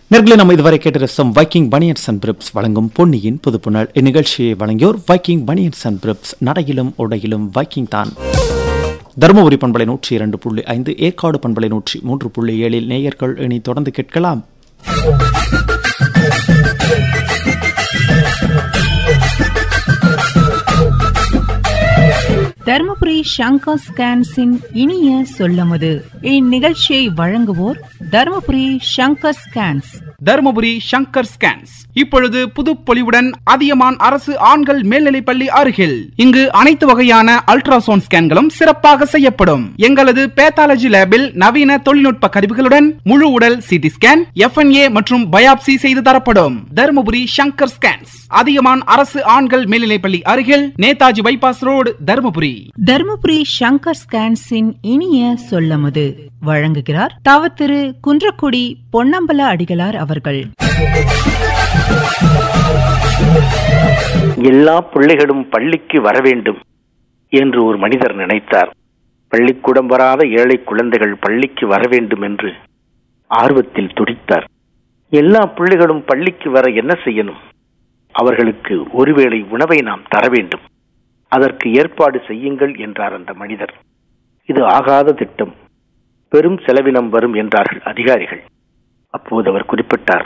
நேர்களை நம்ம இதுவரை கேட்டு ரசம் வைக்கிங் பனியன்ஸ் அண்ட் பிரிப்ஸ் வழங்கும் பொன்னியின் புதுப்புணல் இந்நிகழ்ச்சியை வழங்கியோர் வைக்கிங் பனியன்ஸ் அண்ட் பிரிப்ஸ் நடையிலும் உடையிலும் வைக்கிங் தான் தருமபுரி பண்பலை நூற்றி இரண்டு புள்ளி ஐந்து ஏற்காடு பண்பலை நூற்றி மூன்று புள்ளி ஏழில் நேயர்கள் இனி தொடர்ந்து கேட்கலாம் தர்மபுரி சங்கர் ஸ்கேன்ஸின் இனிய சொல்லமுது இந்நிகழ்ச்சியை வழங்குவோர் தர்மபுரி சங்கர் ஸ்கேன்ஸ் தருமபுரி சங்கர் ஸ்கேன்ஸ் இப்பொழுது புதுப்பொலிவுடன் அதியமான் அரசு ஆண்கள் மேல்நிலைப்பள்ளி அருகில் இங்கு அனைத்து வகையான அல்ட்ராசவுண்ட் ஸ்கேன்களும் சிறப்பாக செய்யப்படும் எங்களது பேத்தாலஜி லேபில் நவீன தொழில்நுட்ப கருவிகளுடன் முழு உடல் சிடி ஸ்கேன் எஃப்என்ஏ மற்றும் பயாப்சி செய்து தரப்படும் தருமபுரி சங்கர் ஸ்கேன்ஸ் அதியமான் அரசு ஆண்கள் மேல்நிலைப்பள்ளி அருகில் நேதாஜி பைபாஸ் ரோடு தருமபுரி தர்மபுரி சங்கர் ஸ்கேன்ஸின் இனிய சொல்லமுது வழங்குகிறார் தவ திரு குன்றக்குடி பொன்னம்பல அடிகளார் அவர்கள் எல்லா பிள்ளைகளும் பள்ளிக்கு வர வேண்டும் என்று ஒரு மனிதர் நினைத்தார் பள்ளிக்கூடம் வராத ஏழை குழந்தைகள் பள்ளிக்கு வர வேண்டும் என்று ஆர்வத்தில் துடித்தார் எல்லா பிள்ளைகளும் பள்ளிக்கு வர என்ன செய்யணும் அவர்களுக்கு ஒருவேளை உணவை நாம் தர வேண்டும் அதற்கு ஏற்பாடு செய்யுங்கள் என்றார் அந்த மனிதர் இது ஆகாத திட்டம் பெரும் செலவினம் வரும் என்றார்கள் அதிகாரிகள் அப்போது அவர் குறிப்பிட்டார்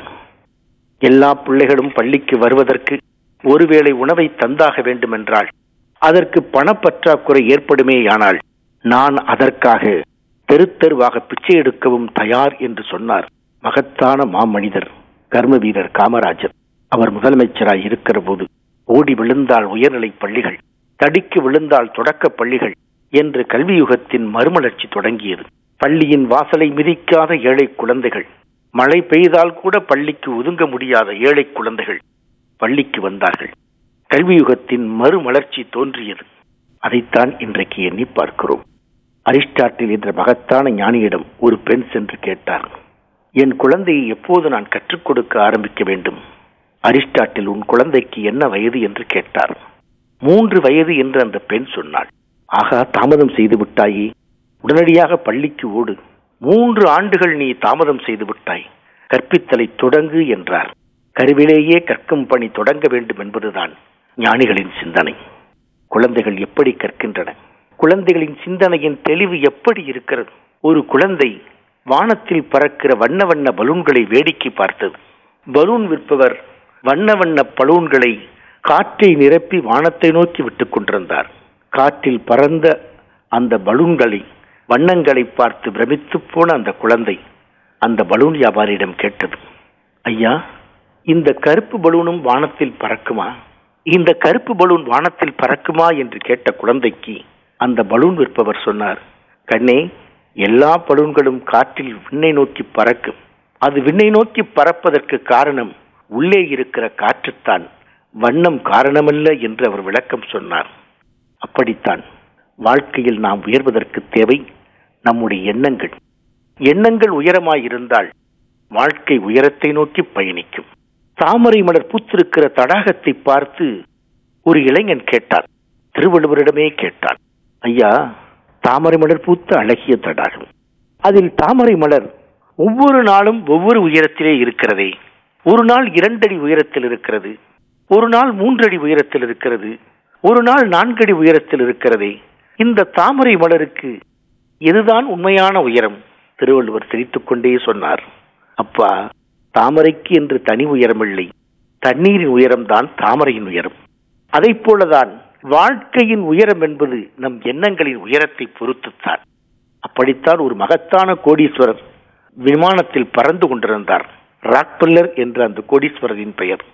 எல்லா பிள்ளைகளும் பள்ளிக்கு வருவதற்கு ஒருவேளை உணவை தந்தாக வேண்டுமென்றால் அதற்கு பணப்பற்றாக்குறை ஏற்படுமேயானால் நான் அதற்காக தெரு தெருவாக பிச்சை எடுக்கவும் தயார் என்று சொன்னார் மகத்தான மாமனிதர் கர்ம வீரர் காமராஜர் அவர் முதலமைச்சராய் இருக்கிற போது ஓடி விழுந்தால் உயர்நிலைப் பள்ளிகள் தடிக்கு விழுந்தால் தொடக்கப் பள்ளிகள் என்று கல்வியுகத்தின் மறுமலர்ச்சி தொடங்கியது பள்ளியின் வாசலை மிதிக்காத ஏழை குழந்தைகள் மழை பெய்தால் கூட பள்ளிக்கு ஒதுங்க முடியாத ஏழை குழந்தைகள் பள்ளிக்கு வந்தார்கள் கல்வியுகத்தின் மறுமலர்ச்சி தோன்றியது அதைத்தான் இன்றைக்கு எண்ணி பார்க்கிறோம் அரிஸ்டாட்டில் என்ற மகத்தான ஞானியிடம் ஒரு பெண் சென்று கேட்டார் என் குழந்தையை எப்போது நான் கற்றுக் கொடுக்க ஆரம்பிக்க வேண்டும் அரிஸ்டாட்டில் உன் குழந்தைக்கு என்ன வயது என்று கேட்டார் மூன்று வயது என்று அந்த பெண் சொன்னாள் ஆகா தாமதம் செய்து விட்டாயே உடனடியாக பள்ளிக்கு ஓடு மூன்று ஆண்டுகள் நீ தாமதம் செய்து விட்டாய் கற்பித்தலை தொடங்கு என்றார் கருவிலேயே கற்கும் பணி தொடங்க வேண்டும் என்பதுதான் ஞானிகளின் சிந்தனை குழந்தைகள் எப்படி கற்கின்றன குழந்தைகளின் சிந்தனையின் தெளிவு எப்படி இருக்கிறது ஒரு குழந்தை வானத்தில் பறக்கிற வண்ண வண்ண பலூன்களை வேடிக்கை பார்த்தது பலூன் விற்பவர் வண்ண வண்ண பலூன்களை காற்றை நிரப்பி வானத்தை நோக்கி விட்டுக் கொண்டிருந்தார் காற்றில் பறந்த அந்த பலூன்களை வண்ணங்களை பார்த்து பிரமித்து போன அந்த குழந்தை அந்த பலூன் வியாபாரியிடம் கேட்டது ஐயா இந்த கருப்பு பலூனும் வானத்தில் பறக்குமா இந்த கருப்பு பலூன் வானத்தில் பறக்குமா என்று கேட்ட குழந்தைக்கு அந்த பலூன் விற்பவர் சொன்னார் கண்ணே எல்லா பலூன்களும் காற்றில் விண்ணை நோக்கி பறக்கும் அது விண்ணை நோக்கி பறப்பதற்கு காரணம் உள்ளே இருக்கிற காற்றுத்தான் வண்ணம் காரணமல்ல என்று அவர் விளக்கம் சொன்னார் அப்படித்தான் வாழ்க்கையில் நாம் உயர்வதற்கு தேவை நம்முடைய எண்ணங்கள் எண்ணங்கள் உயரமாயிருந்தால் வாழ்க்கை உயரத்தை நோக்கி பயணிக்கும் தாமரை மலர் பூத்திருக்கிற தடாகத்தை பார்த்து ஒரு இளைஞன் கேட்டான் திருவள்ளுவரிடமே கேட்டான் ஐயா தாமரை மலர் பூத்த அழகிய தடாகம் அதில் தாமரை மலர் ஒவ்வொரு நாளும் ஒவ்வொரு உயரத்திலே இருக்கிறதே ஒரு நாள் இரண்டடி உயரத்தில் இருக்கிறது ஒரு நாள் மூன்றடி உயரத்தில் இருக்கிறது ஒரு நாள் நான்கடி உயரத்தில் இருக்கிறதே இந்த தாமரை மலருக்கு எதுதான் உண்மையான உயரம் திருவள்ளுவர் சிரித்துக் கொண்டே சொன்னார் அப்பா தாமரைக்கு என்று தனி உயரமில்லை தண்ணீரின் உயரம்தான் தாமரையின் உயரம் அதை போலதான் வாழ்க்கையின் உயரம் என்பது நம் எண்ணங்களின் உயரத்தை பொறுத்துத்தான் அப்படித்தான் ஒரு மகத்தான கோடீஸ்வரர் விமானத்தில் பறந்து கொண்டிருந்தார் ராக்பல்லர் என்ற அந்த கோடீஸ்வரரின் பெயர்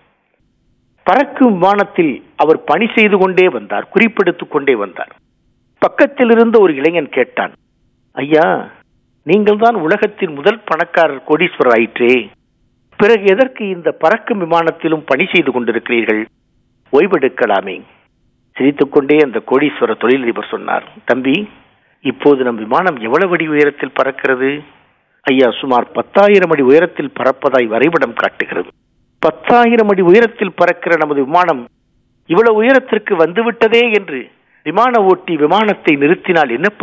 பறக்கும் விமானத்தில் அவர் பணி செய்து கொண்டே வந்தார் குறிப்பெடுத்துக் கொண்டே வந்தார் பக்கத்தில் இருந்த ஒரு இளைஞன் கேட்டான் ஐயா நீங்கள் தான் உலகத்தின் முதல் பணக்காரர் கோடீஸ்வரர் ஆயிற்றே பிறகு எதற்கு இந்த பறக்கும் விமானத்திலும் பணி செய்து கொண்டிருக்கிறீர்கள் ஓய்வெடுக்கலாமே சிரித்துக்கொண்டே அந்த கோடீஸ்வர தொழிலதிபர் சொன்னார் தம்பி இப்போது நம் விமானம் எவ்வளவு அடி உயரத்தில் பறக்கிறது ஐயா சுமார் பத்தாயிரம் அடி உயரத்தில் பறப்பதாய் வரைபடம் காட்டுகிறது பத்தாயிரம் அடி உயரத்தில் பறக்கிற நமது விமானம் இவ்வளவு உயரத்திற்கு வந்துவிட்டதே என்று விமான ஓட்டி விமானத்தை நிறுத்தினால் என்ன